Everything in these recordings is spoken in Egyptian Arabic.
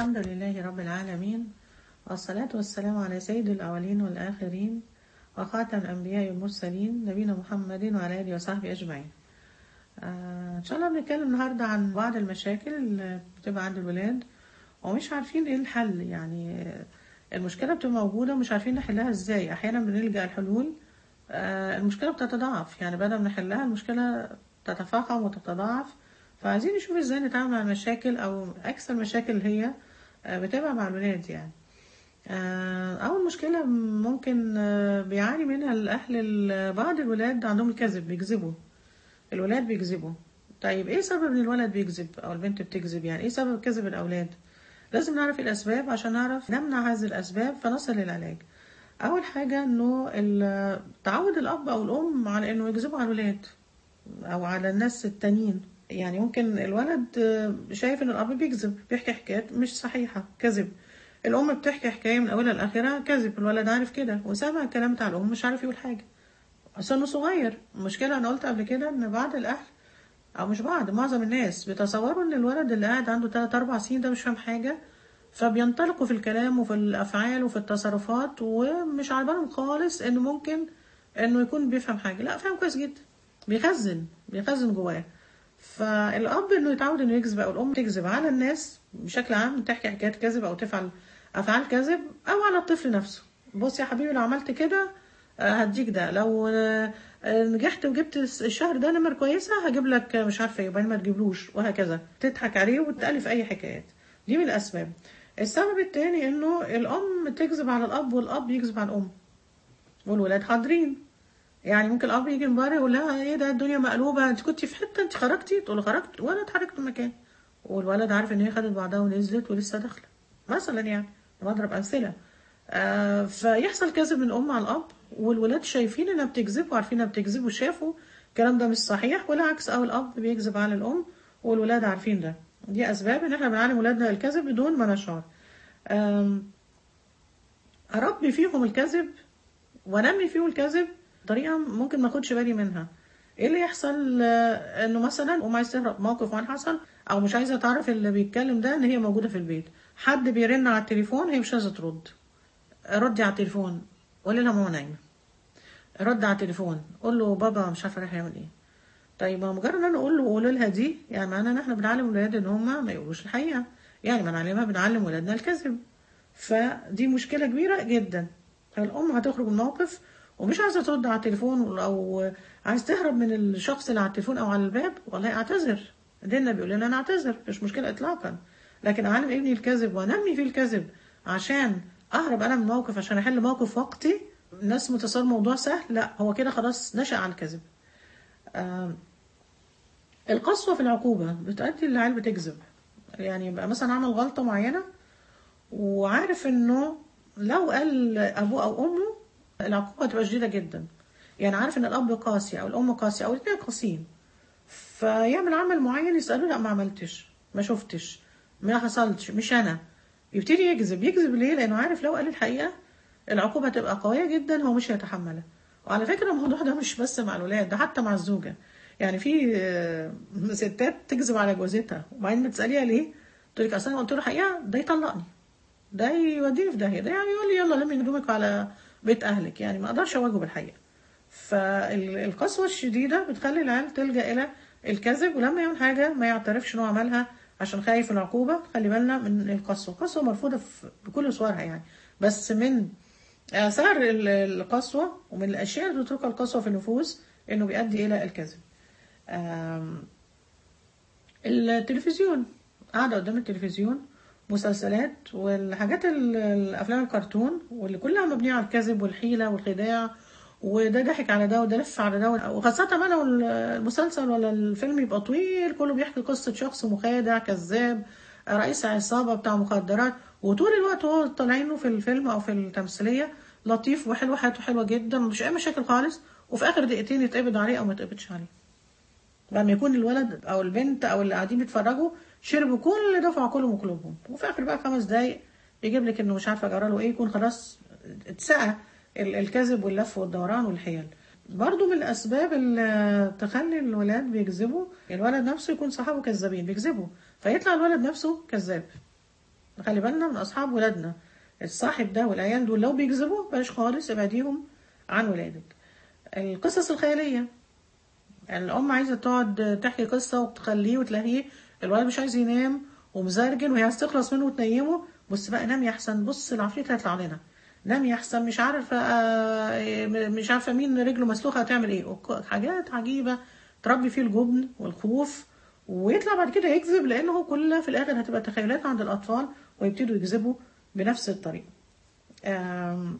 الحمد لله رب العالمين والصلاة والسلام على سيد الأولين والآخرين وخاتم الأنبياء والمرسلين نبينا محمد وعلى آله وصحبه أجمعين آه إن شاء الله بنتكلم النهاردة عن بعض المشاكل اللي بتبقى عند الولاد ومش عارفين إيه الحل يعني المشكلة بتبقى موجودة ومش عارفين نحلها إزاي أحيانا بنلجأ الحلول آه المشكلة بتتضاعف يعني بدل ما نحلها المشكلة تتفاقم وتتضاعف فعايزين نشوف ازاي نتعامل مع المشاكل او اكثر مشاكل هي بتبقى مع الولاد يعني اول مشكله ممكن بيعاني منها الاهل بعض الولاد عندهم الكذب بيكذبوا الولاد بيكذبوا طيب ايه سبب ان الولد بيكذب او البنت بتكذب يعني ايه سبب كذب الاولاد لازم نعرف الاسباب عشان نعرف نمنع هذه الاسباب فنصل للعلاج اول حاجه انه تعود الاب او الام على انه يكذبوا على الولاد او على الناس التانيين يعني ممكن الولد شايف ان الاب بيكذب بيحكي حكايات مش صحيحه كذب الام بتحكي حكايه من اولها لاخرها كذب الولد عارف كده وسامع الكلام بتاع الام مش عارف يقول حاجه سنه صغير المشكله انا قلت قبل كده ان بعض الاهل او مش بعض معظم الناس بيتصوروا ان الولد اللي قاعد عنده 3 4 سنين ده مش فاهم حاجه فبينطلقوا في الكلام وفي الافعال وفي التصرفات ومش على بالهم خالص انه ممكن انه يكون بيفهم حاجه لا فاهم كويس جدا بيخزن بيخزن جواه فالاب انه يتعود انه يكذب او الام تكذب على الناس بشكل عام تحكي حكايات كذب او تفعل افعال كذب او على الطفل نفسه بص يا حبيبي لو عملت كده هديك ده لو نجحت وجبت الشهر ده نمر كويسه هجيب لك مش عارفه ايه وبعدين ما تجيبلوش وهكذا تضحك عليه وتالف اي حكايات دي من الاسباب السبب التاني انه الام تكذب على الاب والاب يكذب على الام والولاد حاضرين يعني ممكن الاب يجي من بره يقول لها ايه ده الدنيا مقلوبه انت كنت في حته انت خرجتي تقول له خرجت وانا اتحركت من مكان والولد عارف ان هي خدت بعضها ونزلت ولسه داخله مثلا يعني بضرب امثله آه فيحصل كذب من الام على الاب والولاد شايفين انها بتكذب وعارفين انها بتكذب وشافوا الكلام ده مش صحيح والعكس او الاب بيكذب على الام والولاد عارفين ده دي اسباب ان احنا بنعلم ولادنا الكذب بدون ما نشعر اربي فيهم الكذب وانمي فيهم الكذب طريقه ممكن ما اخدش بالي منها ايه اللي يحصل انه مثلا ام عايز تهرب موقف معين حصل او مش عايزه تعرف اللي بيتكلم ده ان هي موجوده في البيت حد بيرن على التليفون هي مش عايزه ترد ردي على التليفون قولي لها ماما نايمه رد على التليفون قول له بابا مش عارفه رايح يعمل ايه طيب مجرد ان انا اقول له قولوا لها دي يعني معناه ان احنا بنعلم الولاد ان هم ما يقولوش الحقيقه يعني ما نعلمها بنعلم ولادنا الكذب فدي مشكله كبيره جدا الام هتخرج من موقف ومش عايزه ترد على التليفون او عايز تهرب من الشخص اللي على التليفون او على الباب والله اعتذر ديننا بيقول لنا انا اعتذر مش مشكله اطلاقا لكن اعلم ابني الكذب وانمي فيه الكذب عشان اهرب انا من موقف عشان احل موقف وقتي الناس متصور موضوع سهل لا هو كده خلاص نشأ على الكذب آه القسوه في العقوبه بتؤدي العيال بتكذب يعني يبقى مثلا عمل غلطه معينه وعارف انه لو قال ابوه او امه العقوبة هتبقى شديدة جدا يعني عارف ان الاب قاسي او الام قاسية او الاثنين قاسيين فيعمل عمل معين يسألوه لا ما عملتش ما شفتش ما حصلتش مش انا يبتدي يكذب يكذب ليه لانه عارف لو قال الحقيقة العقوبة هتبقى قوية جدا هو مش هيتحملها وعلى فكرة الموضوع ده مش بس مع الولاد ده حتى مع الزوجة يعني في ستات تكذب على جوزتها وبعدين بتسأليها ليه تقول لك اصل انا قلت له الحقيقة ده يطلقني ده يوديني في داهية ده يعني يقول لي يلا لمي هدومك على بيت اهلك يعني ما اقدرش اواجهه بالحقيقه فالقسوه الشديده بتخلي العيال تلجا الى الكذب ولما يعمل حاجه ما يعترفش انه عملها عشان خايف من العقوبه خلي بالنا من القسوه القسوه مرفوضه بكل صورها يعني بس من اثار القسوه ومن الاشياء اللي بتتركها القسوه في النفوس انه بيؤدي الى الكذب التلفزيون قاعده قدام التلفزيون مسلسلات والحاجات الافلام الكرتون واللي كلها مبنيه على الكذب والحيله والخداع وده ضحك على ده وده لف على ده وخاصة بقى لو المسلسل ولا الفيلم يبقى طويل كله بيحكي قصة شخص مخادع كذاب رئيس عصابة بتاع مخدرات وطول الوقت هو طالعينه في الفيلم أو في التمثيلية لطيف وحلو حياته حلوة جدا ومفيش أي مشاكل خالص وفي آخر دقيقتين يتقبض عليه أو ما يتقبضش عليه لما يكون الولد أو البنت أو اللي قاعدين بيتفرجوا شربوا كل دفعوا كل مقلوبهم وفي آخر بقى خمس دقايق يجيب لك إنه مش عارفة جرى له إيه يكون خلاص اتسقى الكذب واللف والدوران والحيل برضو من الأسباب اللي تخلي الولاد بيكذبوا الولد نفسه يكون صحابه كذابين بيكذبوا فيطلع الولد نفسه كذاب خلي بالنا من اصحاب ولادنا الصاحب ده والعيال دول لو بيكذبوا بلاش خالص ابعديهم عن ولادك القصص الخياليه يعني الام عايزه تقعد تحكي قصه وتخليه وتلاقيه الولد مش عايز ينام ومزرجن وهي عايزه تخلص منه وتنيمه بص بقى نام يا احسن بص العفريت هيطلع لنا نام يا احسن مش عارفه آه، مش عارفه مين رجله مسلوخه هتعمل ايه وك- حاجات عجيبه تربي فيه الجبن والخوف ويطلع بعد كده يكذب لانه كلها في الاخر هتبقى تخيلات عند الاطفال ويبتدوا يكذبوا بنفس الطريقه آم،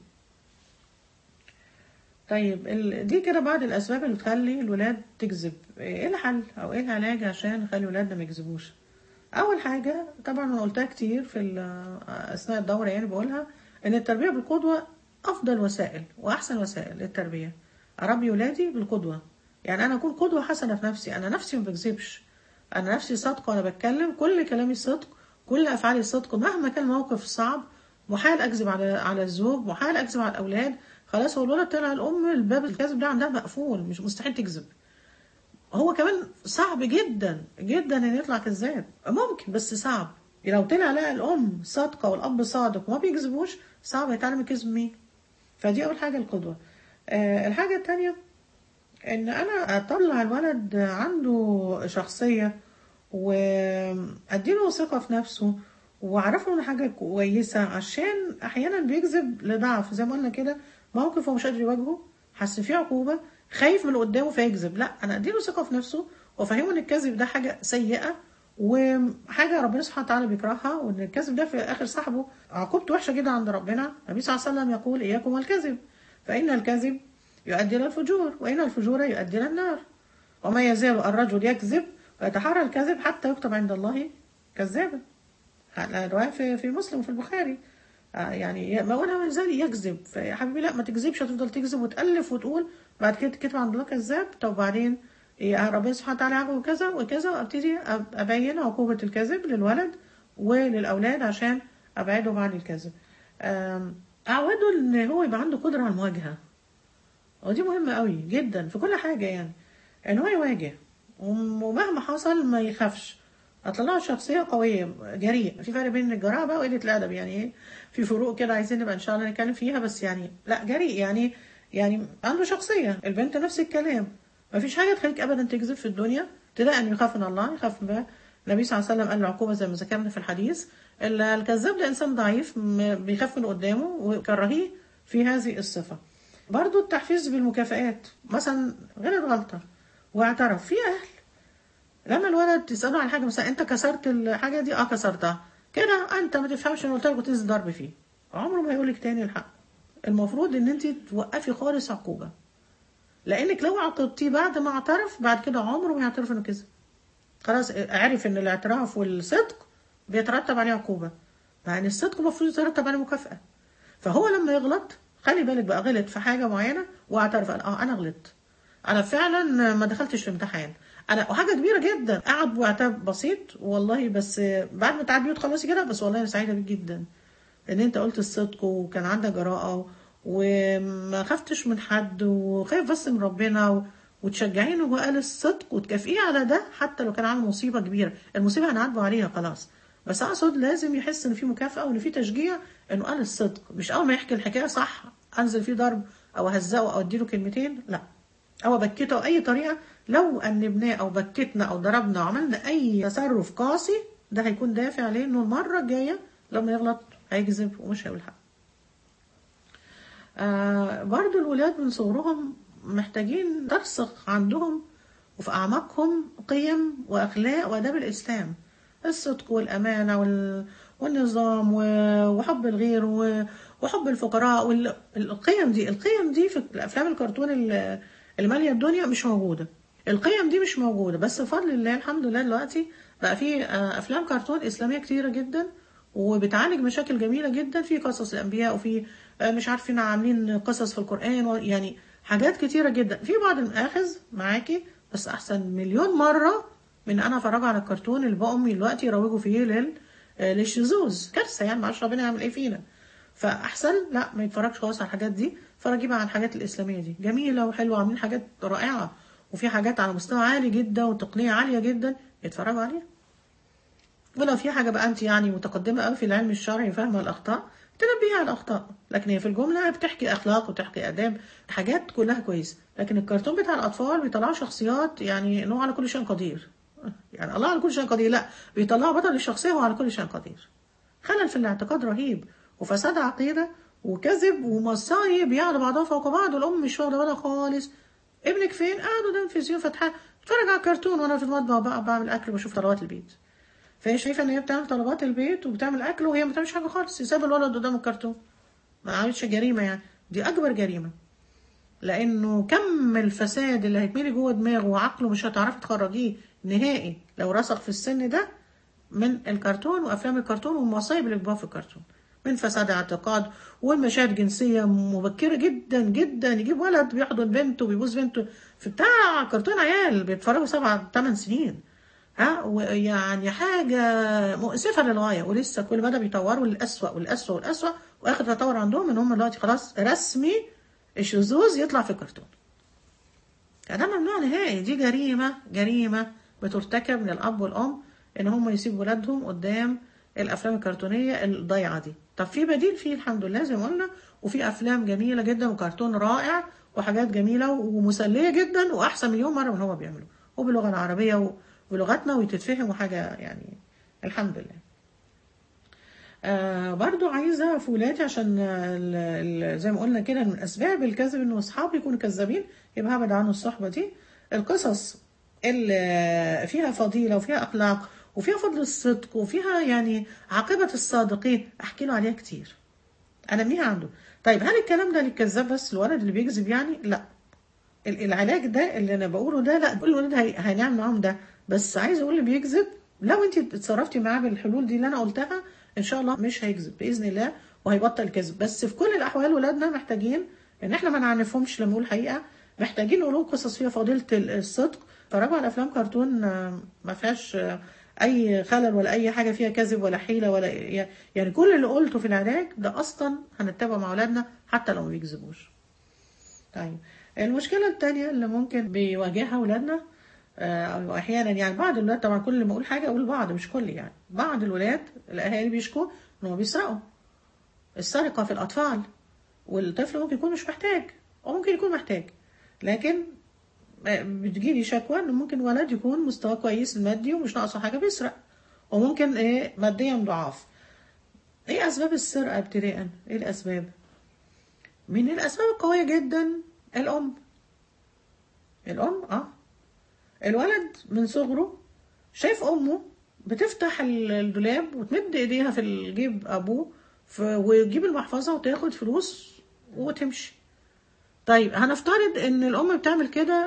طيب ال- دي كده بعض الاسباب اللي بتخلي الولاد تكذب ايه الحل او ايه العلاج عشان نخلي ولادنا ما يكذبوش اول حاجه طبعا انا قلتها كتير في ال- اثناء الدوره يعني بقولها ان التربيه بالقدوه افضل وسائل واحسن وسائل للتربيه اربي ولادي بالقدوه يعني انا اكون قدوه حسنه في نفسي انا نفسي ما بكذبش انا نفسي صادقه وانا بتكلم كل كلامي صدق كل افعالي صدق مهما كان الموقف صعب محال اكذب على على الزوج محال اكذب على الاولاد خلاص هو الولد طلع الام الباب الكذب ده عندها مقفول مش مستحيل تكذب هو كمان صعب جدا جدا ان يطلع كذاب ممكن بس صعب لو طلع لقى الام صادقه والاب صادق وما بيكذبوش صعب يتعلم الكذب مين فدي اول حاجه القدوه آه الحاجه التانية ان انا اطلع الولد عنده شخصيه واديله ثقه في نفسه واعرفه ان حاجه كويسه عشان احيانا بيكذب لضعف زي ما قلنا كده موقف هو مش قادر يواجهه حس فيه عقوبه خايف من اللي قدامه فيكذب لا انا اديله ثقه في نفسه وافهمه ان الكذب ده حاجه سيئه وحاجه ربنا سبحانه وتعالى بيكرهها وان الكذب ده في اخر صاحبه عقوبته وحشه جدا عند ربنا النبي صلى الله عليه وسلم يقول اياكم والكذب فان الكذب يؤدي الى الفجور وان الفجور يؤدي الى النار وما يزال الرجل يكذب ويتحرى الكذب حتى يكتب عند الله كذابا الرواية في في مسلم وفي البخاري آه يعني ما وانا ما يزال يكذب فيا حبيبي لا ما تكذبش هتفضل تكذب وتألف وتقول بعد كده تكتب عند الله كذاب طب وبعدين يا ربنا سبحانه وتعالى عاقبه كذا وكذا وابتدي أب- ابين عقوبة الكذب للولد وللاولاد عشان ابعدهم عن الكذب آم، اعوده ان هو يبقى عنده قدرة على المواجهة ودي مهمة قوي جدا في كل حاجة يعني ان هو يواجه وم- ومهما حصل ما يخافش اطلعه شخصية قوية جريء في فرق بين الجراءة بقى وقلة الأدب يعني ايه في فروق كده عايزين نبقى ان شاء الله نتكلم فيها بس يعني لا جريء يعني يعني عنده شخصية البنت نفس الكلام ما فيش حاجة تخليك أبدا تكذب في الدنيا تلاقي أن يخاف من الله يخاف من النبي صلى الله عليه وسلم قال العقوبة زي ما ذكرنا في الحديث ال- الكذاب ده إنسان ضعيف م- بيخاف من قدامه وكرهيه في هذه الصفة برضو التحفيز بالمكافآت مثلا غلط غلطة واعترف في أهل لما الولد تسأله عن حاجة مثلا أنت كسرت الحاجة دي أه كسرتها كده أنت ما تفهمش أنا قلت لك وتنزل ضرب فيه عمره ما هيقول لك تاني الحق المفروض إن أنت توقفي خالص عقوبة لأنك لو عاقبتيه بعد ما اعترف بعد كده عمره ما يعترف إنه كذب خلاص عرف إن الاعتراف والصدق بيترتب عليه عقوبة مع إن الصدق المفروض يترتب عليه مكافأة فهو لما يغلط خلي بالك بقى غلط في حاجة معينة واعترف قال اه انا غلطت انا فعلا ما دخلتش في امتحان انا وحاجة كبيرة جدا قعد بعتاب بسيط والله بس بعد ما تعبي وتخلصي كده بس والله انا سعيدة بيك جدا ان انت قلت الصدق وكان عندك جراءة وما خفتش من حد وخايف بس من ربنا و... وتشجعينه وهو قال الصدق وتكافئيه على ده حتى لو كان عامل مصيبة كبيرة المصيبة هنعاتبه عليها خلاص بس اقصد لازم يحس ان في مكافأة وان في تشجيع انه قال الصدق مش اول ما يحكي الحكاية صح انزل فيه ضرب او اهزقه او اديله كلمتين لا او ابكته او اي طريقة لو انبناه او بكتنا او ضربنا او عملنا اي تصرف قاسي ده هيكون دافع عليه انه المرة الجاية لما يغلط هيكذب ومش هيقول حق آه برضو الولاد من صغرهم محتاجين ترسخ عندهم وفي أعماقهم قيم وأخلاق وآداب الإسلام الصدق والأمانة وال... والنظام و... وحب الغير و... وحب الفقراء والقيم دي القيم دي في الأفلام الكرتون اللي اللي مالية الدنيا مش موجودة القيم دي مش موجودة بس بفضل الله الحمد لله دلوقتي بقى في آه، أفلام كرتون إسلامية كتيرة جدا وبتعالج مشاكل جميلة جدا في قصص الأنبياء وفي آه، مش عارفين عاملين قصص في القرآن و- يعني حاجات كتيرة جدا في بعض المآخذ معاكي بس أحسن مليون مرة من أنا أفرجه على الكرتون اللي بقى أمي دلوقتي يروجوا فيه لل آه، للشذوذ كارثة يعني معرفش ربنا يعمل إيه فينا فأحسن لا ما يتفرجش خالص على الحاجات دي فرجي بقى على الحاجات الإسلامية دي جميلة وحلوة عاملين حاجات رائعة وفي حاجات على مستوى عالي جدا وتقنية عالية جدا يتفرجوا عليها ولو في حاجه بقى انت يعني متقدمه قوي في العلم الشرعي فاهمه الاخطاء تنبهي على الاخطاء لكن هي في الجمله بتحكي اخلاق وتحكي اداب حاجات كلها كويسه لكن الكرتون بتاع الاطفال بيطلعوا شخصيات يعني انه على كل شيء قدير يعني الله على كل شيء قدير لا بيطلعوا بطل الشخصيه هو على كل شيء قدير خلل في الاعتقاد رهيب وفساد عقيده وكذب ومصايب يعلى بعضها فوق بعض والام مش واخده بالها خالص ابنك فين؟ قاعد قدام التلفزيون فاتحه اتفرج على الكرتون وانا في المطبخ بقى بعمل اكل وبشوف طلبات البيت فهي شايفه ان هي بتعمل طلبات البيت وبتعمل اكل وهي ما بتعملش حاجه خالص يساب الولد قدام الكرتون ما عملتش جريمه يعني دي اكبر جريمه لانه كم الفساد اللي هيتملي جوه دماغه وعقله مش هتعرفي تخرجيه نهائي لو رسخ في السن ده من الكرتون وافلام الكرتون والمصايب اللي بتبقى في الكرتون من فساد اعتقاد والمشاهد جنسيه مبكره جدا جدا يجيب ولد بيحضن بنته وبيبوس بنته في بتاع كرتون عيال بيتفرجوا سبع ثمان سنين ها ويعني حاجه مؤسفه للغايه ولسه كل مدى بيطوروا للاسوء والاسوء والاسوء واخر تطور عندهم ان هم دلوقتي خلاص رسمي الشذوذ يطلع في الكرتون ده ممنوع نهائي دي جريمه جريمه بترتكب من الاب والام ان هم يسيبوا ولادهم قدام الافلام الكرتونيه الضايعه دي طب في بديل فيه الحمد لله زي ما قلنا وفي افلام جميله جدا وكرتون رائع وحاجات جميله ومسليه جدا واحسن مليون مره من هو بيعمله وباللغه العربيه وبلغتنا وتتفهم وحاجه يعني الحمد لله آه برضو عايزة في ولادي عشان ال- ال- زي ما قلنا كده من أسباب الكذب إنه أصحابي يكونوا كذابين يبقى هبعد عنه الصحبة دي القصص اللي فيها فضيلة وفيها أخلاق وفيها فضل الصدق وفيها يعني عاقبة الصادقين أحكي له عليها كتير أنميها عنده طيب هل الكلام ده للكذاب بس الولد اللي بيكذب يعني لا ال- العلاج ده اللي انا بقوله ده لا كل ولد هي- هنعمل معاهم ده بس عايز اقول اللي بيكذب لو انت اتصرفتي معاه بالحلول دي اللي انا قلتها ان شاء الله مش هيكذب باذن الله وهيبطل كذب بس في كل الاحوال ولادنا محتاجين ان احنا ما نعنفهمش لما نقول حقيقه محتاجين نقول لهم قصص فيها فضيله ال- الصدق اتفرجوا على افلام كرتون آه، ما فيهاش آه، اي خلل ولا اي حاجه فيها كذب ولا حيله ولا يعني كل اللي قلته في العلاج ده اصلا هنتبعه مع اولادنا حتى لو ما بيكذبوش طيب المشكلة التانية اللي ممكن بيواجهها ولادنا آه، أو أحيانا يعني بعض الولاد طبعا كل ما أقول حاجة أقول بعض مش كل يعني بعض الولاد الأهالي بيشكوا إنهم بيسرقوا السرقة في الأطفال والطفل ممكن يكون مش محتاج أو ممكن يكون محتاج لكن آه، بتجيلي شكوى إن ممكن ولد يكون مستواه كويس المادي ومش ناقصه حاجة بيسرق وممكن إيه ماديا ضعاف إيه أسباب السرقة ابتداء؟ إيه الأسباب؟ من الأسباب القوية جدا الأم الأم اه الولد من صغره شايف أمه بتفتح ال- الدولاب وتمد إيديها في الجيب أبوه ف- وتجيب المحفظة وتاخد فلوس وتمشي طيب هنفترض إن الأم بتعمل كده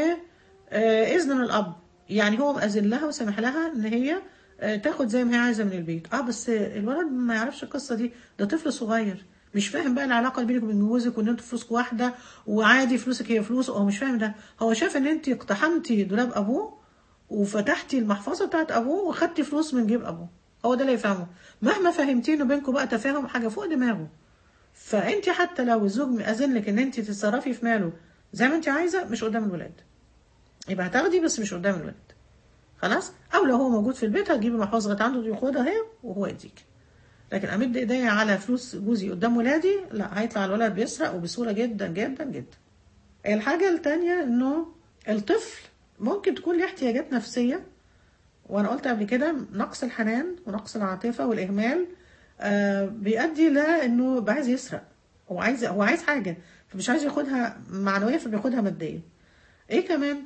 بإذن من الأب يعني هو مأذن لها وسامح لها إن هي آه، تاخد زي ما هي عايزة من البيت اه بس الولد ما يعرفش القصة دي ده طفل صغير مش فاهم بقى العلاقه اللي بينك وبين جوزك وان انتوا فلوسك واحده وعادي فلوسك هي فلوس هو مش فاهم ده هو شاف ان انت اقتحمتي دولاب ابوه وفتحتي المحفظه بتاعت ابوه وخدتي فلوس من جيب ابوه هو ده اللي يفهمه مهما فهمتيه انه بينكم بقى تفاهم حاجه فوق دماغه فانت حتى لو الزوج مأذن لك ان انت تتصرفي في ماله زي ما انت عايزه مش قدام الولاد يبقى هتاخدي بس مش قدام الولاد خلاص او لو هو موجود في البيت هتجيبي المحفظه لغايه عنده ياخدها هي وهو يديك لكن امد ايديا على فلوس جوزي قدام ولادي لا هيطلع الولد بيسرق وبسهوله جدا جدا جدا الحاجه التانية انه الطفل ممكن تكون ليه احتياجات نفسيه وانا قلت قبل كده نقص الحنان ونقص العاطفه والاهمال آه بيؤدي لانه بقى عايز يسرق هو عايز هو عايز حاجه فمش عايز ياخدها معنويه فبياخدها ماديا ايه كمان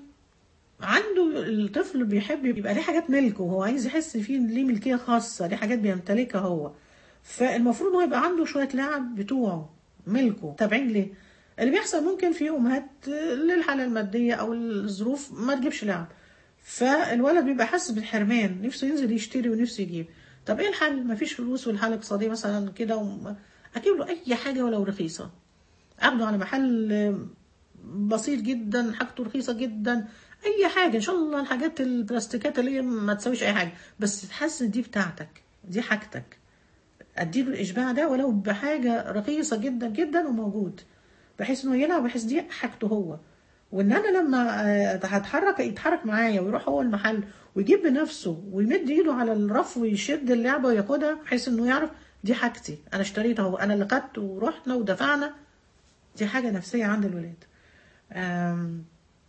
عنده الطفل بيحب يبقى ليه حاجات ملكه وهو عايز يحس فيه ليه ملكيه خاصه ليه حاجات بيمتلكها هو فالمفروض هو يبقى عنده شويه لعب بتوعه ملكه تابعين ليه اللي بيحصل ممكن في امهات للحاله الماديه او الظروف ما تجيبش لعب فالولد بيبقى حاسس بالحرمان نفسه ينزل يشتري ونفسه يجيب طب ايه الحل مفيش فلوس والحاله الاقتصاديه مثلا كده وم... اجيب له اي حاجه ولو رخيصه اخده على محل بسيط جدا حاجته رخيصه جدا اي حاجه ان شاء الله الحاجات البلاستيكات اللي هي ما تسويش اي حاجه بس تحس إن دي بتاعتك دي حاجتك اديله الاشباع ده ولو بحاجه رخيصه جدا جدا وموجود بحيث انه يلعب بحيث دي حاجته هو وان انا لما آه، هتحرك يتحرك معايا ويروح هو المحل ويجيب بنفسه ويمد ايده على الرف ويشد اللعبه وياخدها بحيث انه يعرف دي حاجتي انا اشتريتها هو انا اللي خدت ورحنا ودفعنا دي حاجه نفسيه عند الولاد آم،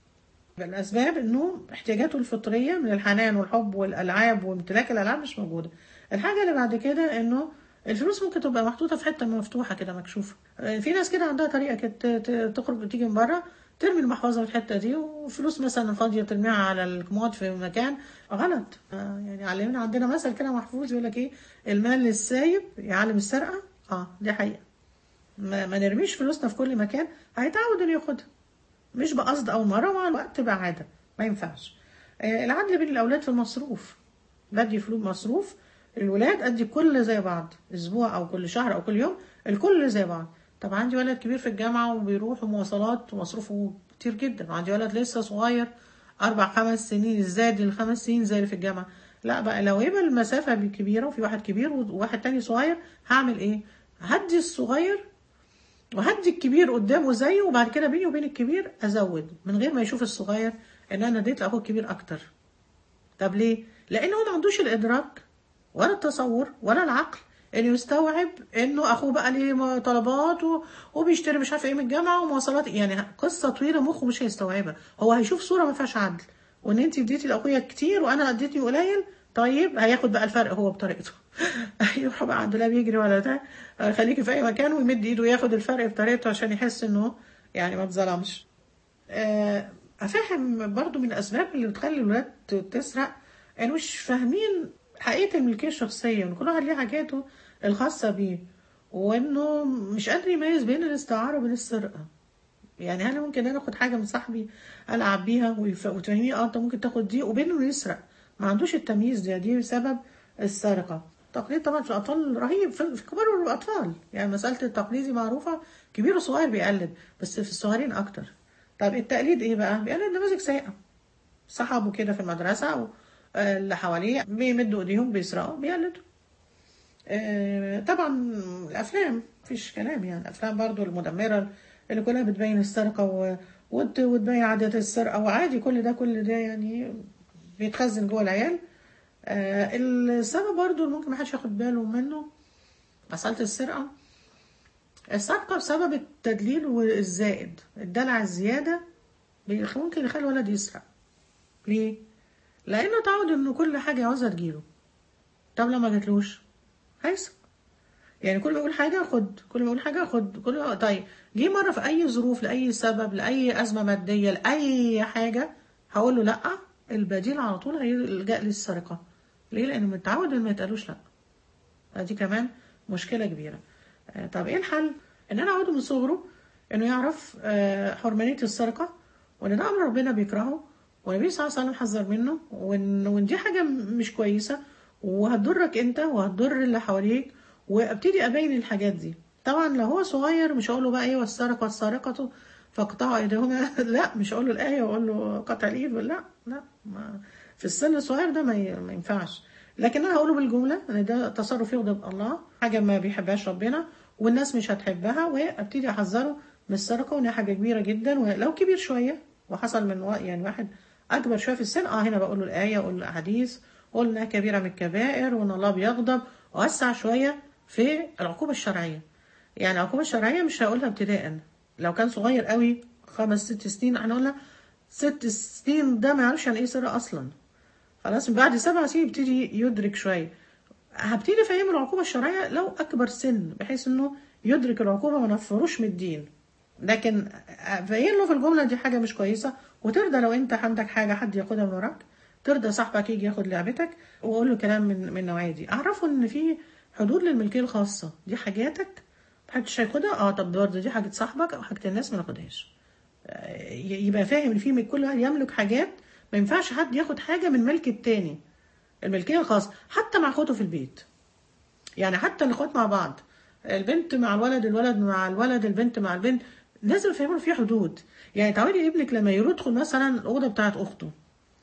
الأسباب إنه احتياجاته الفطرية من الحنان والحب والألعاب وامتلاك الألعاب مش موجودة. الحاجة اللي بعد كده إنه الفلوس ممكن تبقى محطوطة في حتة مفتوحة كده مكشوفة. آه، في ناس كده عندها طريقة كده ت- ت- تخرج تيجي من بره ترمي المحفظة في الحتة دي وفلوس مثلا فاضية ترميها على الكمود في مكان غلط. آه، يعني علمنا عندنا مثل كده محفوظ يقول لك إيه المال السايب يعلم السرقة. اه دي حقيقة. ما, ما نرميش فلوسنا في كل مكان هيتعود انه ياخدها. مش بقصد أول مرة ومع الوقت تبقى عادة ما ينفعش آه، العدل بين الأولاد في المصروف بدي فلوس مصروف الولاد أدي كل زي بعض أسبوع أو كل شهر أو كل يوم الكل زي بعض طب عندي ولد كبير في الجامعة وبيروح مواصلات ومصروفه كتير جدا وعندي ولد لسه صغير أربع خمس سنين ازاي دي الخمس سنين زي اللي في الجامعة لا بقى لو يبقى المسافة كبيرة وفي واحد كبير وواحد تاني صغير هعمل ايه؟ هدي الصغير وهدي الكبير قدامه زيه وبعد كده بيني وبين الكبير ازود من غير ما يشوف الصغير ان انا اديت لاخوه الكبير اكتر طب ليه لان هو ما عندوش الادراك ولا التصور ولا العقل انه يستوعب انه اخوه بقى ليه طلبات و- وبيشتري مش عارف ايه من الجامعه ومواصلات يعني قصه طويله مخه مش هيستوعبها هو هيشوف صوره ما فيهاش عدل وان انت اديتي لاخويا كتير وانا اديتي قليل طيب هياخد بقى الفرق هو بطريقته يروح بقى عند الاب يجري ولا ده خليكي في اي مكان ويمد ايده وياخد الفرق بطريقته عشان يحس انه يعني ما اتظلمش آه، افهم برضو من الاسباب اللي بتخلي الولاد ت- تسرق انه مش فاهمين حقيقه الملكيه الشخصيه وان كل واحد ليه حاجاته الخاصه بيه وانه مش قادر يميز بين الاستعاره وبين السرقه يعني انا ممكن انا اخد حاجه من صاحبي العب بيها ويف- وتفهميه اه انت ممكن تاخد دي وبينه يسرق ما عندوش التمييز ده دي بسبب السرقه التقليد طبعا في الاطفال رهيب في في الكبار والاطفال يعني مساله التقليد دي معروفه كبير وصغير بيقلد بس في الصغيرين اكتر طب التقليد ايه بقى بيقلد نماذج سيئه صحابه كده في المدرسه او آه، اللي حواليه بيمدوا ايديهم بيسرقوا بيقلدوا آه، طبعا الافلام مفيش كلام يعني الافلام برضو المدمره اللي كلها بتبين السرقه و... وت- وتبين عادات السرقه وعادي كل ده كل ده يعني بيتخزن جوه العيال آه، السبب برضو اللي ممكن محدش ياخد باله منه مسألة السرقة السرقة بسبب التدليل والزائد الدلع الزيادة بيخ- ممكن يخلي الولد يسرق ليه؟ لأنه تعود إنه كل حاجة عاوزها تجيله طب لما جاتلوش هيسرق يعني كل ما يقول حاجة خد كل ما يقول حاجة خد كل ما طيب جه مرة في أي ظروف لأي سبب لأي أزمة مادية لأي حاجة هقول له لأ البديل على طول هيلجأ للسرقة ليه؟ لأنه متعود إن ما يتقالوش لأ دي كمان مشكلة كبيرة آه، طب ايه الحل ان انا اعوده من صغره انه يعرف آه، حرمانية السرقة وان ده امر ربنا بيكرهه والنبي صلى الله عليه وسلم حذر منه وان وإن دي حاجة م- مش كويسة وهتضرك انت وهتضر اللي حواليك وابتدي ابين الحاجات دي طبعا لو هو صغير مش هقول له بقى ايه والسرقة والسارقة فاقطعوا ايديهما لا مش هقول له الايه واقول له قطع الايد لا لا ما في السن الصغير ده ما ي- ما ينفعش لكن انا هقوله بالجمله ان ده تصرف يغضب الله حاجه ما بيحبهاش ربنا والناس مش هتحبها وابتدي احذره من السرقه وانها حاجه كبيره جدا ولو كبير شويه وحصل من وا- يعني واحد اكبر شويه في السن اه هنا بقول له الايه واقول له الاحاديث واقول انها كبيره من الكبائر وان الله بيغضب واوسع شويه في العقوبه الشرعيه يعني العقوبه الشرعيه مش هقولها ابتداء لو كان صغير قوي خمس ست سنين هنقولها ست سنين ده ما يعرفش عن ايه سرقه اصلا خلاص من بعد سبع سنين يبتدي يدرك شويه هبتدي افهمه العقوبه الشرعيه لو اكبر سن بحيث انه يدرك العقوبه ما نفروش من الدين لكن ابين له في الجمله دي حاجه مش كويسه وترضى لو انت عندك حاجه حد ياخدها من وراك ترضى صاحبك يجي ياخد لعبتك واقول له كلام من من النوعيه دي اعرفه ان في حدود للملكيه الخاصه دي حاجاتك محدش هياخدها اه طب برضه دي حاجه صاحبك او حاجه الناس ما ناخدهاش يبقى فاهم ان في من كل واحد يملك حاجات ما ينفعش حد ياخد حاجه من ملك التاني الملكيه الخاصه حتى مع اخواته في البيت يعني حتى الاخوات مع بعض البنت مع الولد الولد مع الولد البنت مع البنت لازم يفهموا في حدود يعني تعودي ابنك لما يدخل مثلا الاوضه بتاعت اخته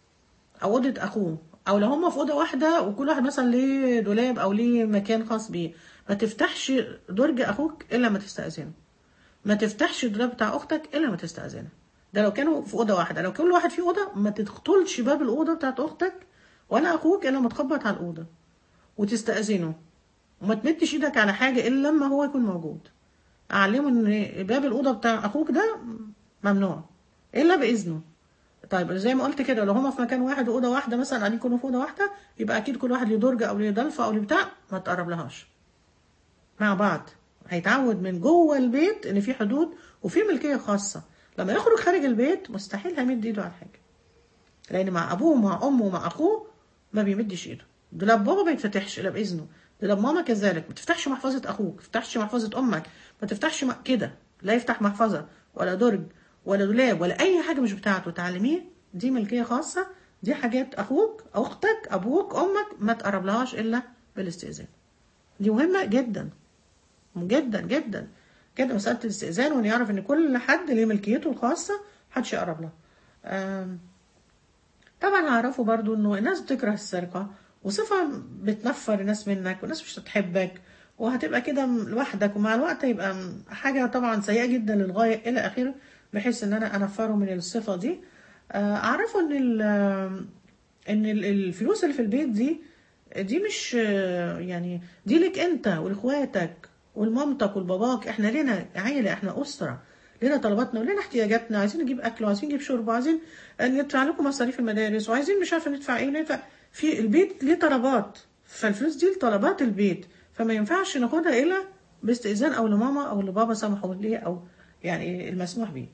او اوضه اخوه او لو هم في اوضه واحده وكل واحد مثلا ليه دولاب او ليه مكان خاص بيه ما تفتحش درج اخوك الا ما تستاذنه ما تفتحش الدولاب بتاع اختك الا ما تستاذنها ده لو كانوا في اوضه واحده لو كل واحد في اوضه ما تدخلش باب الاوضه بتاعت اختك ولا اخوك الا لما تخبط على الاوضه وتستاذنه وما تمدش ايدك على حاجه الا لما هو يكون موجود اعلمه ان باب الاوضه بتاع اخوك ده ممنوع الا باذنه طيب زي ما قلت كده لو هما في مكان واحد واوضه واحده مثلا قاعدين يكونوا في اوضه واحده يبقى اكيد كل واحد ليه درج او ليه ضلفه او ليه بتاع ما تقرب لهاش مع بعض هيتعود من جوه البيت ان في حدود وفي ملكيه خاصه لما يخرج خارج البيت مستحيل هيمد ايده على حاجه لان مع ابوه ومع امه ومع اخوه ما بيمدش ايده دولاب بابا ما يتفتحش الا باذنه دولاب ماما كذلك ما تفتحش محفظه اخوك ما تفتحش محفظه امك ما تفتحش م... كده لا يفتح محفظه ولا درج ولا دولاب ولا اي حاجه مش بتاعته تعلميه دي ملكيه خاصه دي حاجات اخوك اختك ابوك امك ما تقرب لهاش الا بالاستئذان دي مهمه جدا جدا جدا كده مساله الاستئذان وان يعرف ان كل حد ليه ملكيته الخاصه محدش يقرب له آم، طبعا هعرفوا برضو انه الناس بتكره السرقة وصفة بتنفر الناس منك والناس مش هتحبك وهتبقى كده لوحدك ومع الوقت هيبقى حاجة طبعا سيئة جدا للغاية إلى آخره بحيث إن أنا أنفره من الصفة دي آه، أعرفه إن ال- إن ال- الفلوس اللي في البيت دي دي مش آه، يعني دي لك أنت وإخواتك والمامتك والباباك إحنا لنا عيلة إحنا أسرة لنا طلباتنا ولنا احتياجاتنا عايزين نجيب اكل وعايزين نجيب شرب وعايزين ندفع لكم مصاريف المدارس وعايزين مش عارفه ندفع ايه ندفع في البيت ليه طلبات فالفلوس دي لطلبات البيت فما ينفعش ناخدها الا باستئذان او لماما او لبابا سمحوا لي او يعني المسموح بيه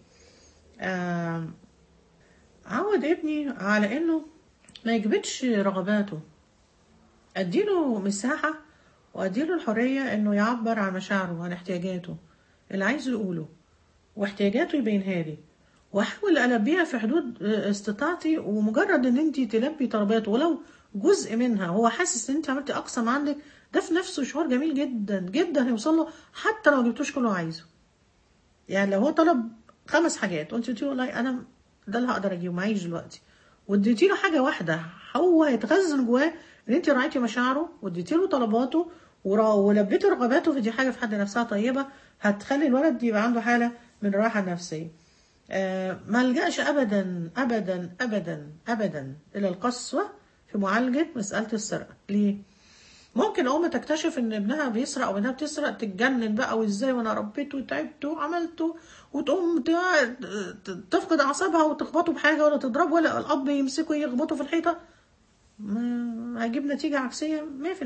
آم، عود ابني على انه ما يكبتش رغباته اديله مساحة واديله الحرية انه يعبر عن مشاعره وعن احتياجاته اللي عايزه يقوله واحتياجاته يبينها لي واحاول البيها في حدود استطاعتي ومجرد ان انت تلبي طلباته ولو جزء منها هو حاسس ان انت عملتي اقصى ما عندك ده في نفسه شعور جميل جدا جدا هيوصل له حتى لو ما جبتوش كله هو عايزه يعني لو هو طلب خمس حاجات وانت قلتي له والله انا ده اللي هقدر اجيبه معيش دلوقتي واديتي له حاجه واحده هو هيتخزن جواه ان انت راعيتي مشاعره واديتي له طلباته ورا- ولبيتي رغباته فدي حاجه في حد نفسها طيبه هتخلي الولد يبقى عنده حاله من الراحه النفسيه آه، ما الجاش ابدا ابدا ابدا ابدا الى القسوه في معالجه مساله السرقه ليه ممكن ام تكتشف ان ابنها بيسرق او ابنها بتسرق تتجنن بقى وازاي وانا ربيته وتعبته وعملته وتقوم ت- ت- تفقد اعصابها وتخبطه بحاجه ولا تضربه ولا الاب يمسكه يخبطه في الحيطه ما هيجيب نتيجه عكسيه 100%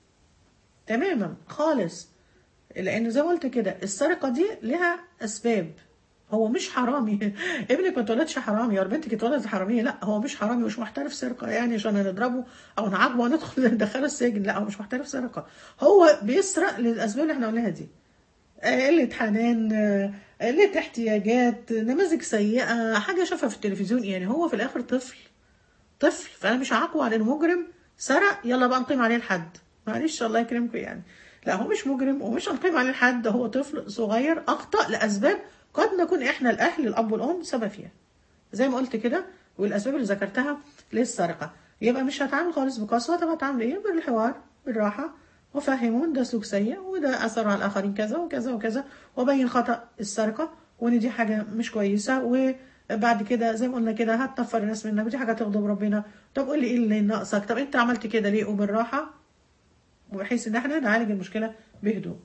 تماما خالص لان زي ما قلت كده السرقه دي لها اسباب هو مش حرامي ابنك ما اتولدش حرامي ولا بنتك اتولدت حراميه لا هو مش حرامي مش محترف سرقه يعني عشان نضربه او نعاقبه وندخل ندخله السجن لا هو مش محترف سرقه هو بيسرق للاسباب اللي احنا قلناها دي آه، قلة حنان آه، قلة احتياجات نماذج سيئة حاجة شافها في التلفزيون يعني هو في الآخر طفل طفل فأنا مش هعاقبه على إنه مجرم سرق يلا بقى نقيم عليه الحد معلش الله يكرمكم يعني لا هو مش مجرم ومش هنقيم عليه الحد ده هو طفل صغير أخطأ لأسباب قد نكون إحنا الأهل الأب والأم سبب فيها زي ما قلت كده والأسباب اللي ذكرتها للسرقة يبقى مش هتعامل خالص بقسوة طب هتعامل إيه بالحوار بالراحة وفهمون ده سلوك سيء وده أثر على الآخرين كذا وكذا وكذا وبين خطأ السرقة وإن دي حاجة مش كويسة وبعد كده زي ما قلنا كده هتنفر الناس منك ودي حاجة تغضب ربنا طب قول لي إيه اللي ناقصك طب أنت عملت كده ليه وبالراحة وبحيث إن إحنا نعالج المشكلة بهدوء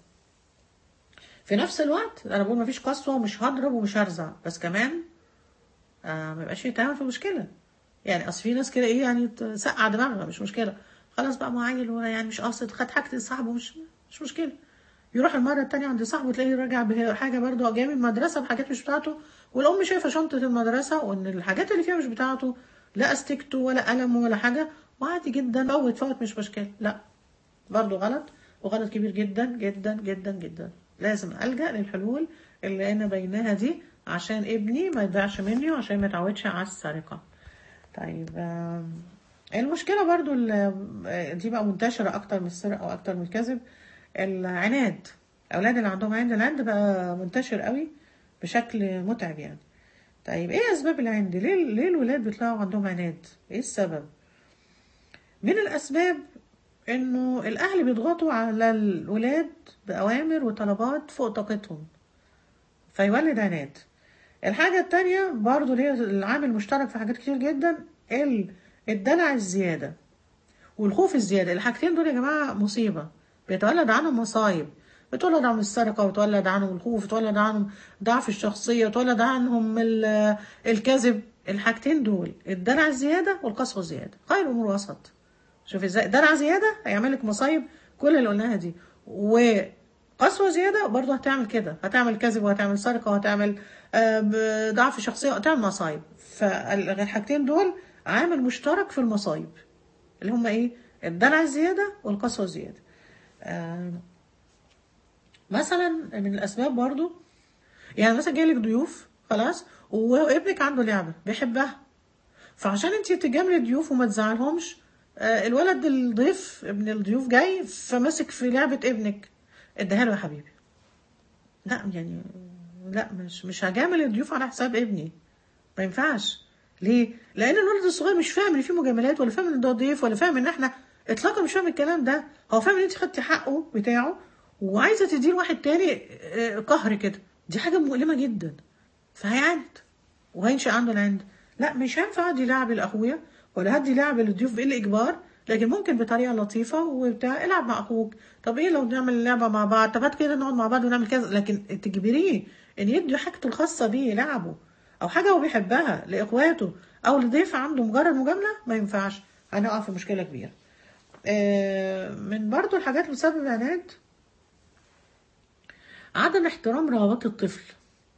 في نفس الوقت أنا بقول مفيش قسوة ومش هضرب ومش هرزع بس كمان آه ما يبقاش يتعامل في مشكلة يعني اصل في ناس كده ايه يعني تسقع دماغها مش مشكله خلاص بقى معايل ولا يعني مش قاصد خد حاجه صاحبه مش مش مشكله يروح المره التانية عند صاحبه تلاقيه راجع بحاجه برضه جاي من المدرسه بحاجات مش بتاعته والام شايفه شنطه المدرسه وان الحاجات اللي فيها مش بتاعته لا استكته ولا قلمه ولا حاجه وعادي جدا فوت فوت مش مشكله لا برضه غلط وغلط كبير جدا جدا جدا جدا لازم الجا للحلول اللي انا بيناها دي عشان ابني ما يضيعش مني وعشان ما يتعودش على السرقه طيب آم، المشكلة برضو ال- دي بقى منتشرة أكتر من السرقة أو أكتر من الكذب العناد الأولاد اللي عندهم عند العند بقى منتشر قوي بشكل متعب يعني طيب إيه أسباب العند؟ ليه ليه الولاد بيطلعوا عندهم عناد؟ إيه السبب؟ من الأسباب إنه الأهل بيضغطوا على الولاد بأوامر وطلبات فوق طاقتهم فيولد عناد الحاجة التانية برضو اللي هي العامل المشترك في حاجات كتير جدا ال- الدلع الزيادة والخوف الزيادة الحاجتين دول يا جماعة مصيبة بيتولد عنهم مصايب بتولد عنهم السرقة وتولد عنهم الخوف وتولد عنهم ضعف الشخصية وتولد عنهم ال- الكذب الحاجتين دول الدلع الزيادة والقسوة الزيادة خير الأمور وسط شوف ازاي دلع زيادة هيعمل لك مصايب كل اللي قلناها دي وقسوة زيادة برضه هتعمل كده هتعمل كذب وهتعمل سرقة وهتعمل آه، ب- ضعف شخصية وهتعمل مصايب فالحاجتين دول عامل مشترك في المصايب اللي هم ايه الدلع الزيادة والقسوة الزيادة آه، مثلا من الأسباب برضو يعني مثلا جايلك ضيوف خلاص وابنك عنده لعبة بيحبها فعشان انت تجاملي الضيوف وما تزعلهمش آه، الولد الضيف ابن الضيوف جاي فماسك في لعبة ابنك اديها له يا حبيبي لا يعني لا مش مش هجامل الضيوف على حساب ابني ما ينفعش ليه؟ لأن الولد الصغير مش فاهم إن في مجاملات ولا فاهم إن ده ضيف ولا فاهم إن إحنا إطلاقا مش فاهم الكلام ده، هو فاهم إن أنت خدتي حقه بتاعه وعايزة تديه لواحد تاني آه، قهر كده، دي حاجة مؤلمة جدا. فهيعاند وهينشأ عنده العند. لا مش هينفع أدي لعب لأخويا ولا هدي لعب للضيوف بالإجبار لكن ممكن بطريقة لطيفة وبتاع العب مع أخوك، طب إيه لو نعمل لعبة مع بعض؟ طب هات كده نقعد مع بعض ونعمل كذا، لكن تجبريه إن يدي حاجته الخاصة بيه لعبه. او حاجه هو بيحبها لاخواته او لضيف عنده مجرد مجامله ما ينفعش هنقع في مشكله كبيره آه، من برضو الحاجات اللي بتسبب عناد عدم احترام رغبات الطفل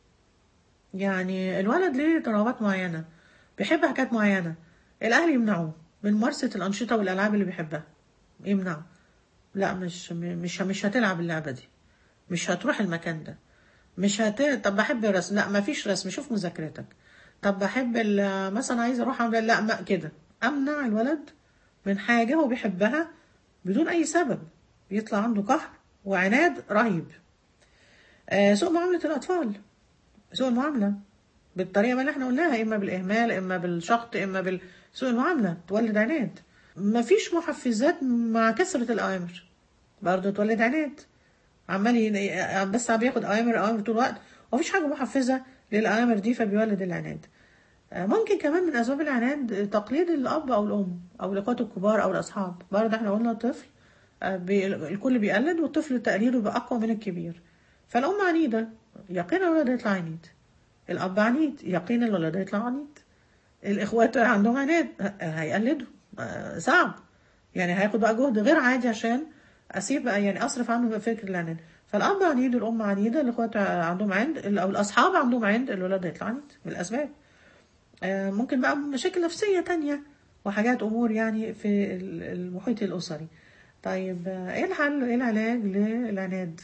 يعني الولد ليه رغبات معينه بيحب حاجات معينه الاهل يمنعوه من ممارسه الانشطه والالعاب اللي بيحبها يمنعوا لا مش مش مش هتلعب اللعبه دي مش هتروح المكان ده مش هت طب بحب الرسم لا ما فيش رسم شوف مذاكرتك طب بحب ال- مثلا عايزه اروح اعمل لا ما كده امنع الولد من حاجه هو بيحبها بدون اي سبب يطلع عنده قهر وعناد رهيب آه سوء معامله الاطفال سوء المعامله بالطريقه بقى اللي احنا قلناها اما بالاهمال اما بالشخط اما بسوء المعامله تولد عناد مفيش محفزات مع كثره الاوامر برضه تولد عناد عمال ي- بس عم بياخد اوامر اوامر طول الوقت ومفيش حاجه محفزه للاوامر دي فبيولد العناد آه، ممكن كمان من اسباب العناد تقليد الاب او الام او الاخوات الكبار او الاصحاب برضه احنا قلنا الطفل آه، بي الكل بيقلد والطفل تقليده بيبقى اقوى من الكبير فالام عنيده يقينا الولد هيطلع عنيد الاب عنيد يقينا الولد هيطلع عنيد الاخوات عندهم عناد ه- هيقلدوا آه، صعب يعني هياخد بقى جهد غير عادي عشان اسيب يعني اصرف عنه فكر العناد فالاب عنيد الام عنيده الاخوات عندهم عند او الاصحاب عندهم عند الولد هيطلع عنيد من الاسباب آه، ممكن بقى مشاكل نفسيه تانية وحاجات امور يعني في ال- المحيط الاسري طيب آه، ايه الحل ايه العلاج للعناد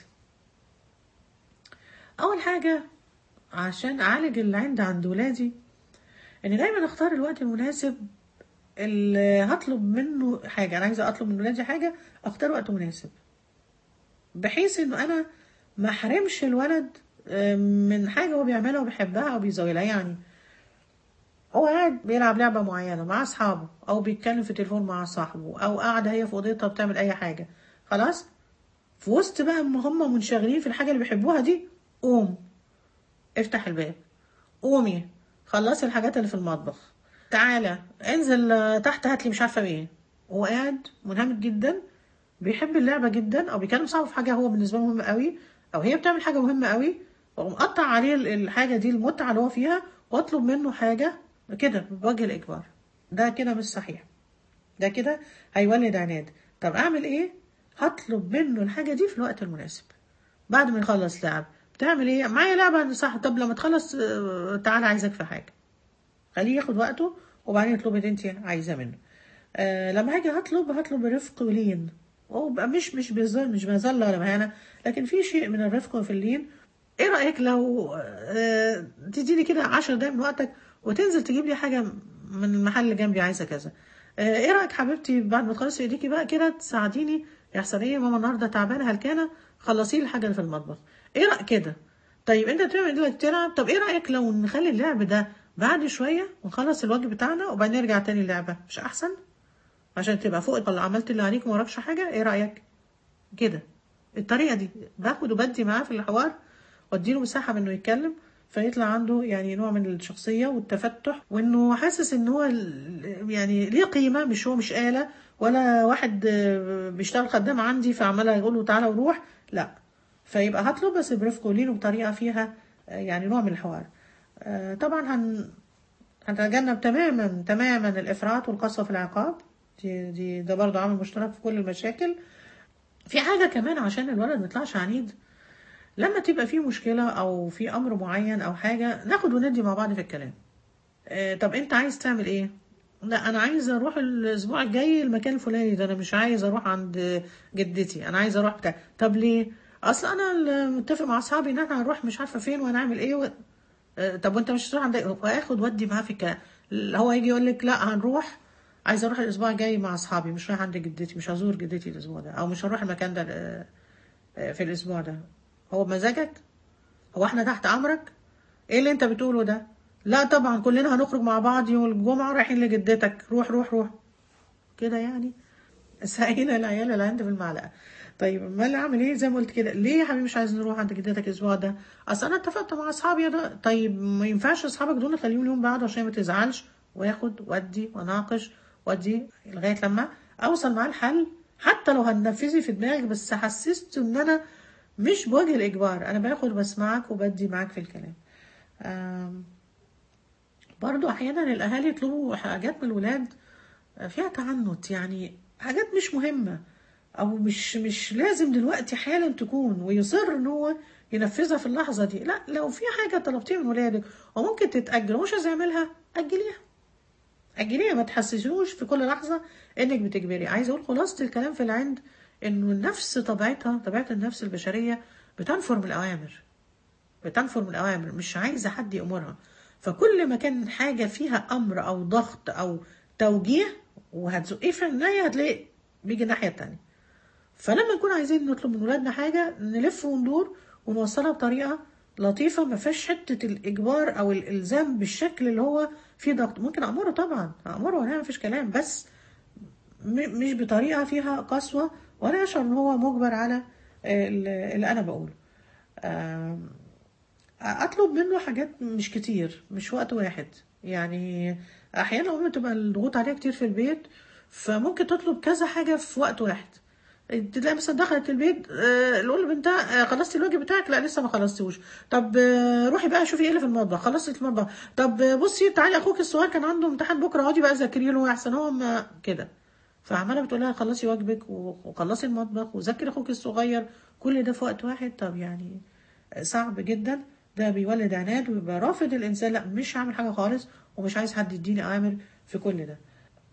اول حاجه عشان اعالج العند عند ولادي ان دايما اختار الوقت المناسب اللي هطلب منه حاجه انا عايزه اطلب من ولادي حاجه اختار وقت مناسب بحيث انه انا ما احرمش الولد آه، من حاجه هو بيعملها وبيحبها او بيزاولها يعني هو قاعد بيلعب لعبه معينه مع اصحابه او بيتكلم في التليفون مع صاحبه او قاعده هي في اوضتها بتعمل اي حاجه خلاص في وسط بقى ما هم منشغلين في الحاجه اللي بيحبوها دي قوم افتح الباب قومي خلصي الحاجات اللي في المطبخ تعالى انزل آه، تحت هات لي مش عارفه ايه هو قاعد منهمك جدا بيحب اللعبه جدا او بيكلم صاحبه في حاجه هو بالنسبه له مهمه قوي او هي بتعمل حاجه مهمه قوي ومقطع عليه ال- الحاجه دي المتعه اللي هو فيها واطلب منه حاجه كده بوجه الاجبار ده كده مش صحيح ده كده هيولد عناد طب اعمل ايه هطلب منه الحاجه دي في الوقت المناسب بعد ما يخلص لعب بتعمل ايه معايا لعبه صح طب لما تخلص آه، تعالى عايزك في حاجه خليه ياخد وقته وبعدين يطلب اللي انت عايزاه منه آه لما هاجي هطلب هطلب برفق ولين وبقى مش مش بذل مش مذله ولا مهانه لكن في شيء من الرفق في اللين ايه رايك لو آه تديني كده عشر دقايق من وقتك وتنزل تجيب لي حاجه من المحل اللي جنبي عايزه كذا آه ايه رايك حبيبتي بعد ما تخلصي ايديكي بقى كده تساعديني يا حسن ايه ماما النهارده تعبانه هلكانه خلصي لي الحاجه اللي في المطبخ ايه رايك كده طيب انت بتعمل ايه تلعب طب ايه رايك لو نخلي اللعب ده بعد شويه ونخلص الواجب بتاعنا وبعدين نرجع تاني اللعبه مش احسن عشان تبقى فوق اللي عملت اللي عليك وما وراكش حاجه ايه رايك كده الطريقه دي باخد وبدي معاه في الحوار واديله مساحه من انه يتكلم فيطلع عنده يعني نوع من الشخصيه والتفتح وانه حاسس ان هو ال- يعني ليه قيمه مش هو مش آلة ولا واحد آه، بيشتغل خدام عندي فعمال يقول له تعالى وروح لا فيبقى هطلب بس برفق ولين وبطريقه فيها آه، يعني نوع من الحوار آه، طبعا هن هنتجنب تماما تماما الافراط والقسوه في العقاب دي, دي ده برضه عامل مشترك في كل المشاكل في حاجه كمان عشان الولد ما يطلعش عنيد لما تبقى في مشكله او في امر معين او حاجه ناخد وندي مع بعض في الكلام آه، طب انت عايز تعمل ايه لا انا عايز اروح الاسبوع الجاي المكان الفلاني ده انا مش عايز اروح عند جدتي انا عايز اروح بتاع طب ليه اصل انا متفق مع اصحابي ان احنا هنروح مش عارفه فين وهنعمل ايه و... آه، طب وانت مش هتروح عند واخد ودي معاه في الكلام هو يجي يقول لك لا هنروح عايز اروح الاسبوع الجاي مع اصحابي مش رايح عند جدتي مش هزور جدتي الاسبوع ده او مش هروح المكان ده آه، آه، في الاسبوع ده هو بمزاجك هو احنا تحت امرك ايه اللي انت بتقوله ده لا طبعا كلنا هنخرج مع بعض يوم الجمعه رايحين لجدتك روح روح روح كده يعني ساقينا العيال اللي عندي بالمعلقه طيب امال اعمل ايه زي ما قلت كده ليه يا حبيبي مش عايز نروح عند جدتك الاسبوع ده اصل انا اتفقت مع اصحابي ده طيب ما ينفعش اصحابك دول نخليهم اليوم بعده عشان ما تزعلش واخد ودي واناقش ودي لغايه لما اوصل معاه الحل حتى لو هننفذي في دماغك بس حسست ان انا مش بوجه الاجبار انا باخد بسمعك وبدي معاك في الكلام آم، برضو احيانا الاهالي يطلبوا حاجات من الولاد فيها تعنت يعني حاجات مش مهمه او مش مش لازم دلوقتي حالا تكون ويصر ان هو ينفذها في اللحظه دي لا لو في حاجه طلبتيها من ولادك وممكن تتاجل ومش عايز يعملها اجليها اجليها ما تحسسوش في كل لحظه انك بتجبري عايزه اقول خلاصه الكلام في العند انه النفس طبيعتها طبيعه النفس البشريه بتنفر من الاوامر بتنفر من الأوامر مش عايزة حد يأمرها فكل ما كان حاجة فيها أمر أو ضغط أو توجيه وهتزقيه في النهاية هتلاقي بيجي الناحية التانية فلما نكون عايزين نطلب من ولادنا حاجة نلف وندور ونوصلها بطريقة لطيفة ما فيهاش حتة الإجبار أو الإلزام بالشكل اللي هو فيه ضغط ممكن أمره طبعا أمره ولا مفيش كلام بس م- مش بطريقة فيها قسوة ولا يشعر إن هو مجبر على ال- اللي أنا بقوله آم، اطلب منه حاجات مش كتير مش وقت واحد يعني احيانا الام تبقى الضغوط عليها كتير في البيت فممكن تطلب كذا حاجه في وقت واحد تلاقي مثلا دخلت البيت آه، نقول لبنتها آه، خلصتي الواجب بتاعك لا لسه ما خلصتوش طب آه، روحي بقى شوفي ايه اللي في المطبخ خلصتي في المطبخ طب آه، بصي تعالي اخوك الصغير كان عنده امتحان بكره اقعدي بقى ذاكري له احسن هو ما كده فعماله بتقول لها خلصي واجبك وخلصي المطبخ وذاكري اخوك الصغير كل ده في وقت واحد طب يعني صعب جدا ده بيولد عناد ويبقى رافض الانسان لا مش هعمل حاجه خالص ومش عايز حد يديني اوامر في كل ده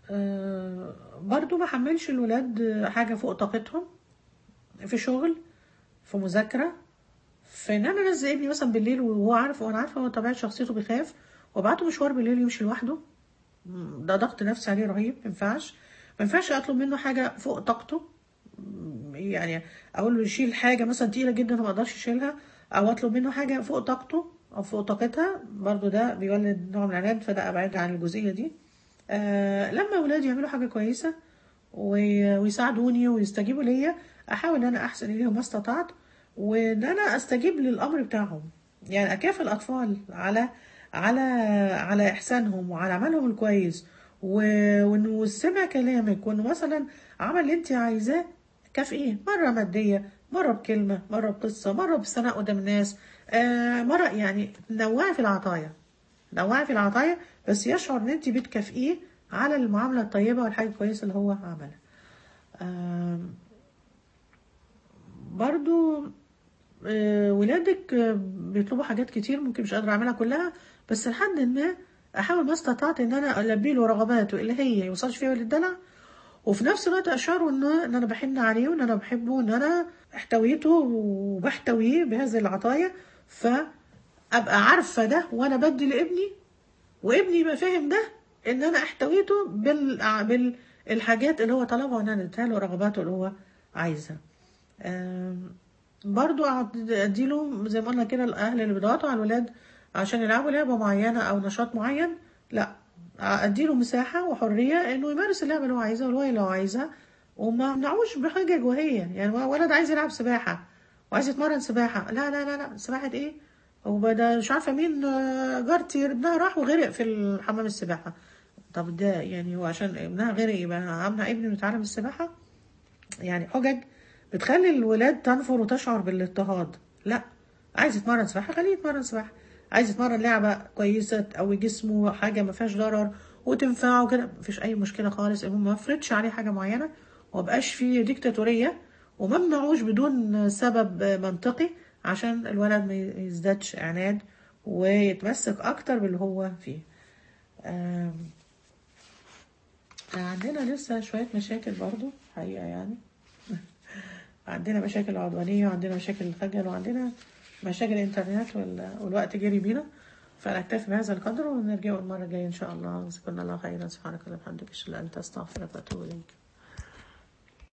أه برضو ما حملش الولاد حاجه فوق طاقتهم في شغل في مذاكره في ان انا انزل ابني مثلا بالليل وهو عارف وانا عارفه هو طبيعه شخصيته بيخاف وابعته مشوار بالليل يمشي لوحده م، ده ضغط نفسي عليه رهيب ما ينفعش ما ينفعش اطلب منه حاجه فوق طاقته يعني اقول له يشيل حاجه مثلا تقيله جدا ما اقدرش يشيلها او اطلب منه حاجه فوق طاقته او فوق طاقتها برضو ده بيولد نوع من العناد فده ابعد عن الجزئيه دي آه لما اولادي يعملوا حاجه كويسه وي- ويساعدوني ويستجيبوا ليا احاول ان انا احسن اليهم ما استطعت وان انا استجيب للامر بتاعهم يعني اكافئ الاطفال على على على احسانهم وعلى عملهم الكويس و- وانه سمع كلامك وانه مثلا عمل اللي انت عايزاه كافئيه مره ماديه مره بكلمه مره بقصه مره بثناء قدام الناس آه مره يعني نوعي في العطايا نوعي في العطايا بس يشعر ان انت بتكافئيه على المعامله الطيبه والحاجه الكويسه اللي هو عملها آم، برضو آه، ولادك آه، بيطلبوا حاجات كتير ممكن مش قادرة أعملها كلها بس لحد ما أحاول ما استطعت إن أنا ألبي له رغباته اللي هي يوصلش فيها للدلع وفي نفس الوقت أشعره إن إن أنا بحن عليه وإن أنا بحبه وإن أنا احتويته وبحتويه بهذه العطايا فأبقى عارفة ده وأنا بدي لابني وابني يبقى فاهم ده إن أنا احتويته بال بالحاجات اللي هو طلبها وإن أنا اديتها له رغباته اللي هو عايزها آم، برضو أعد- اديله زي ما قلنا كده الاهل اللي بيضغطوا على الولاد عشان يلعبوا لعبه معينه او نشاط معين لا اديله مساحه وحريه انه يمارس اللعبه اللي هو عايزها والهوايه اللي هو عايزها وما منعوش بحجج وهي يعني ولد عايز يلعب سباحه وعايز يتمرن سباحه لا لا لا لا سباحه ايه وبدا مش عارفه مين آه، جارتي ابنها راح وغرق في الحمام السباحه طب ده يعني هو عشان ابنها غرق يبقى امنع ابني من يتعلم السباحه يعني حجج بتخلي الولاد تنفر وتشعر بالاضطهاد لا عايز يتمرن سباحه خليه يتمرن سباحه عايز يتمرن لعبه كويسه تقوي جسمه حاجه ما فيهاش ضرر وتنفعه كده مفيش اي مشكله خالص المهم ما افرضش عليه حاجه معينه ومبقاش فيه ديكتاتوريه وممنعوش بدون سبب منطقي عشان الولد ما يزدادش عناد ويتمسك اكتر باللي هو فيه آم، عندنا لسه شوية مشاكل برضو حقيقة يعني عندنا مشاكل عدوانية وعندنا مشاكل الخجل وعندنا مشاكل الإنترنت وال- والوقت جري بينا فنكتفي بهذا القدر ونرجع المرة الجاية إن شاء الله جزاكم الله خيرا سبحانك اللهم وبحمدك أشهد أن لا إله إلا أنت أستغفرك وأتوب إليك